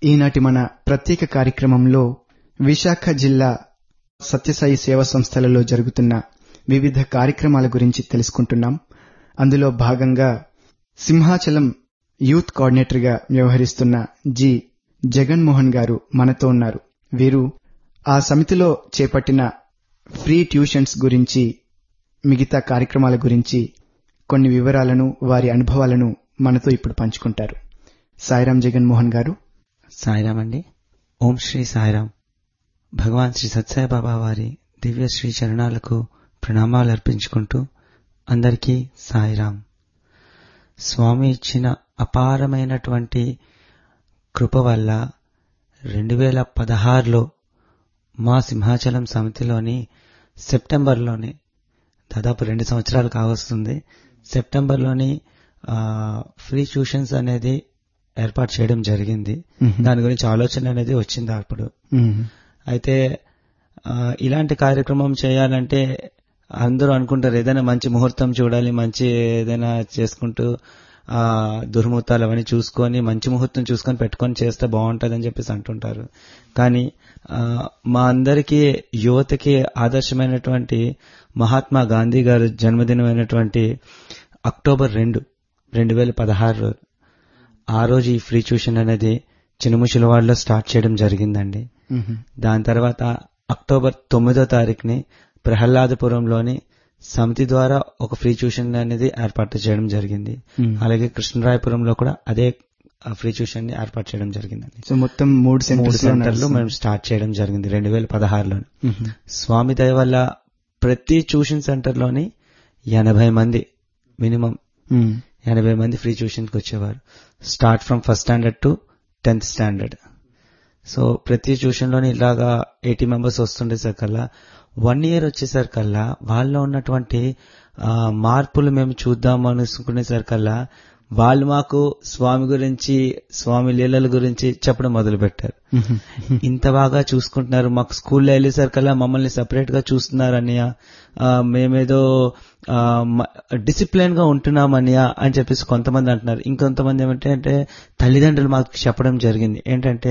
ఈనాటి మన ప్రత్యేక కార్యక్రమంలో విశాఖ జిల్లా సత్యసాయి సేవా సంస్థలలో జరుగుతున్న వివిధ కార్యక్రమాల గురించి తెలుసుకుంటున్నాం అందులో భాగంగా సింహాచలం యూత్ కోఆర్డినేటర్గా వ్యవహరిస్తున్న జి జగన్మోహన్ గారు మనతో ఉన్నారు వీరు ఆ సమితిలో చేపట్టిన ఫ్రీ ట్యూషన్స్ గురించి మిగతా కార్యక్రమాల గురించి కొన్ని వివరాలను వారి అనుభవాలను మనతో ఇప్పుడు పంచుకుంటారు సాయిరాం జగన్మోహన్ గారు సాయిరామ్ అండి ఓం శ్రీ సాయిరామ్ భగవాన్ శ్రీ సత్సాయి బాబా వారి దివ్య శ్రీ చరణాలకు ప్రణామాలు అర్పించుకుంటూ అందరికీ సాయిరామ్ స్వామి ఇచ్చిన అపారమైనటువంటి కృప వల్ల రెండు వేల పదహారులో మా సింహాచలం సమితిలోని సెప్టెంబర్లోని దాదాపు రెండు సంవత్సరాలు కావస్తుంది సెప్టెంబర్లోని ఫ్రీ ట్యూషన్స్ అనేది ఏర్పాటు చేయడం జరిగింది దాని గురించి ఆలోచన అనేది వచ్చింది అప్పుడు అయితే ఇలాంటి కార్యక్రమం చేయాలంటే అందరూ అనుకుంటారు ఏదైనా మంచి ముహూర్తం చూడాలి మంచి ఏదైనా చేసుకుంటూ ఆ దుర్ముహూర్తాలు అవన్నీ చూసుకొని మంచి ముహూర్తం చూసుకొని పెట్టుకొని చేస్తే బాగుంటుందని చెప్పేసి అంటుంటారు కానీ మా అందరికీ యువతకి ఆదర్శమైనటువంటి మహాత్మా గాంధీ గారు జన్మదినమైనటువంటి అక్టోబర్ రెండు రెండు వేల పదహారు ఆ రోజు ఈ ఫ్రీ ట్యూషన్ అనేది చినుముషులవాడలో స్టార్ట్ చేయడం జరిగిందండి దాని తర్వాత అక్టోబర్ తొమ్మిదో తారీఖుని ప్రహ్లాదపురంలోని సమితి ద్వారా ఒక ఫ్రీ ట్యూషన్ అనేది ఏర్పాటు చేయడం జరిగింది అలాగే కృష్ణరాయపురంలో కూడా అదే ఫ్రీ ట్యూషన్ ని ఏర్పాటు చేయడం జరిగిందండి సో మొత్తం మూడు మూడు సెంటర్లు మేము స్టార్ట్ చేయడం జరిగింది రెండు వేల పదహారులో స్వామి దయ వల్ల ప్రతి ట్యూషన్ సెంటర్ లోని ఎనభై మంది మినిమం ఎనభై మంది ఫ్రీ ట్యూషన్కి వచ్చేవారు start from first standard to tenth standard so ప్రతి ట్యూషన్లోని ఇలాగా ఎయిటీ మెంబర్స్ వస్తుండేసరికల్లా వన్ ఇయర్ వచ్చేసరికల్లా వాళ్ళలో ఉన్నటువంటి మార్పులు మేము చూద్దాం అనుకునేసరికల్లా వాళ్ళు మాకు స్వామి గురించి స్వామి లీలల గురించి చెప్పడం మొదలు పెట్టారు ఇంత బాగా చూసుకుంటున్నారు మాకు స్కూల్లో వెళ్ళేసరికల్లా మమ్మల్ని సపరేట్ గా చూస్తున్నారన్నయ్య మేమేదో డిసిప్లిన్ గా ఉంటున్నామన్నయ్య అని చెప్పేసి కొంతమంది అంటున్నారు ఇంకొంతమంది ఏమంటే తల్లిదండ్రులు మాకు చెప్పడం జరిగింది ఏంటంటే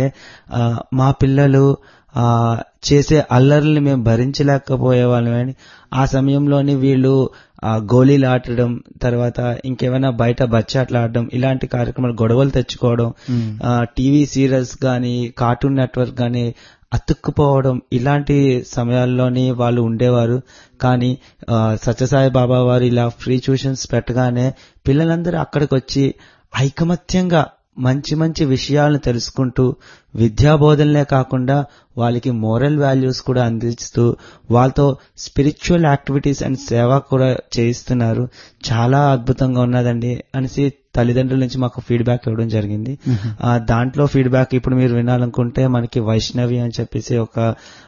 మా పిల్లలు ఆ చేసే అల్లర్లని మేము భరించలేకపోయే వాళ్ళమని ఆ సమయంలోని వీళ్ళు గోళీలు ఆడడం తర్వాత ఇంకేమైనా బయట బచ్చాట్లు ఆడడం ఇలాంటి కార్యక్రమాలు గొడవలు తెచ్చుకోవడం టీవీ సీరియల్స్ గాని కార్టూన్ నెట్వర్క్ గాని అతుక్కుపోవడం ఇలాంటి సమయాల్లోని వాళ్ళు ఉండేవారు కానీ సత్యసాయి బాబా వారు ఇలా ఫ్రీ ట్యూషన్స్ పెట్టగానే పిల్లలందరూ అక్కడికి వచ్చి ఐకమత్యంగా మంచి మంచి విషయాలను తెలుసుకుంటూ విద్యాబోధనలే కాకుండా వాళ్ళకి మోరల్ వాల్యూస్ కూడా అందిస్తూ వాళ్ళతో స్పిరిచువల్ యాక్టివిటీస్ అండ్ సేవ కూడా చేయిస్తున్నారు చాలా అద్భుతంగా ఉన్నదండి అనేసి తల్లిదండ్రుల నుంచి మాకు ఫీడ్బ్యాక్ ఇవ్వడం జరిగింది దాంట్లో ఫీడ్బ్యాక్ ఇప్పుడు మీరు వినాలనుకుంటే మనకి వైష్ణవి అని చెప్పేసి ఒక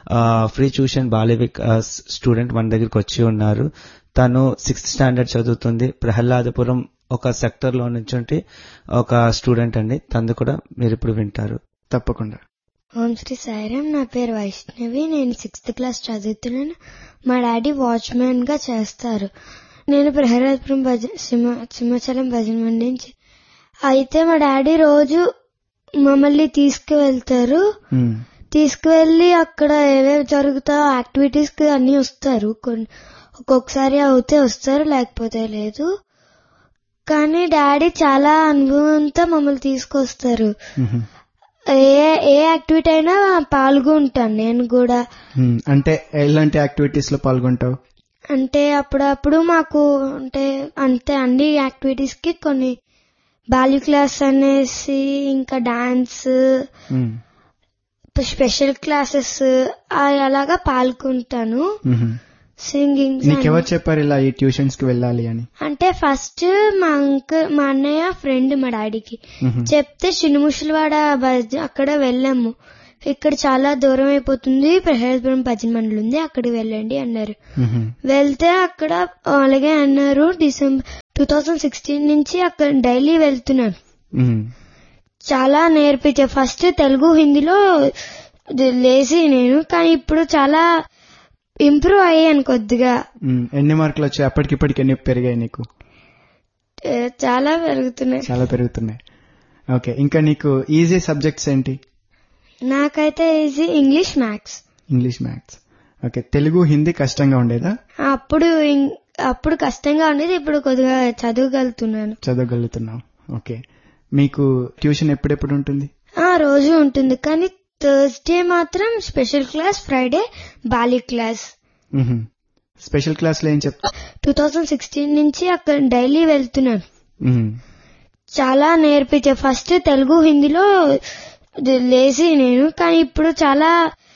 ఫ్రీ ట్యూషన్ బాలివిక్ స్టూడెంట్ మన దగ్గరికి వచ్చి ఉన్నారు తను సిక్స్త్ స్టాండర్డ్ చదువుతుంది ప్రహ్లాదపురం ఒక సెక్టర్ లో నుంచి ఒక స్టూడెంట్ అండి తందు కూడా మీరు ఇప్పుడు వింటారు తప్పకుండా ఓం శ్రీ సాయిరామ్ నా పేరు వైష్ణవి నేను సిక్స్త్ క్లాస్ చదువుతున్నాను మా డాడీ వాచ్మెన్ గా చేస్తారు నేను ప్రహ్లాదపురం భజ సింహాచలం భజన మండి నుంచి అయితే మా డాడీ రోజు మమ్మల్ని తీసుకువెళ్తారు తీసుకువెళ్లి అక్కడ ఏవేవి జరుగుతాయో యాక్టివిటీస్ కి అన్ని వస్తారు ఒక్కొక్కసారి అవుతే వస్తారు లేకపోతే లేదు కానీ డాడీ చాలా అనుభవంతో మమ్మల్ని తీసుకొస్తారు ఏ ఏ యాక్టివిటీ అయినా పాల్గొంటాను నేను కూడా అంటే ఎలాంటి యాక్టివిటీస్ లో పాల్గొంటావు అంటే అప్పుడప్పుడు మాకు అంటే అంతే అన్ని యాక్టివిటీస్ కి కొన్ని బాల్యూ క్లాస్ అనేసి ఇంకా డాన్స్ స్పెషల్ క్లాసెస్ అలాగా పాల్గొంటాను సింగింగ్ నీకెవరు చెప్పారు ఇలా ఈ ట్యూషన్స్ కి వెళ్ళాలి అని అంటే ఫస్ట్ మా అంకుల్ మా అన్నయ్య ఫ్రెండ్ మా డాడీకి చెప్తే చిన్నముషులవాడ అక్కడ వెళ్ళాము ఇక్కడ చాలా దూరం అయిపోతుంది ప్రహ్లాదపురం భజన మండలి ఉంది అక్కడికి వెళ్ళండి అన్నారు వెళ్తే అక్కడ అలాగే అన్నారు డిసెంబర్ టూ థౌజండ్ సిక్స్టీన్ నుంచి అక్కడ డైలీ వెళ్తున్నాను చాలా నేర్పించే ఫస్ట్ తెలుగు హిందీలో లేచి నేను కానీ ఇప్పుడు చాలా ఇంప్రూవ్ అయ్యాను కొద్దిగా ఎన్ని మార్కులు వచ్చాయి అప్పటికిప్పటికి ఎన్ని పెరిగాయి నీకు చాలా పెరుగుతున్నాయి చాలా పెరుగుతున్నాయి ఓకే ఇంకా నీకు ఈజీ సబ్జెక్ట్స్ ఏంటి నాకైతే easy English maths English maths okay Telugu Hindi కష్టంగా ఉండేదా అప్పుడు ఇం- అప్పుడు కష్టంగా ఉండేది ఇప్పుడు కొద్దిగా చదవగలుగుతున్నాను చదవగలుగుతున్నాం ఓకే మీకు ట్యూషన్ ఎప్పుడెప్పుడు ఉంటుంది ఆ రోజు ఉంటుంది కానీ థర్స్డే మాత్రం స్పెషల్ క్లాస్ ఫ్రైడే బాలీ క్లాస్ మ్హూ. స్పెషల్ క్లాస్లో ఏం చెప్తా టూ థౌజండ్ సిక్స్టీన్ నుంచి అక్కడ డైలీ వెళ్తున్నాను మ్హూ. చాలా నేర్పించే ఫస్ట్ తెలుగు హిందీలో లేజీ నేను కానీ ఇప్పుడు చాలా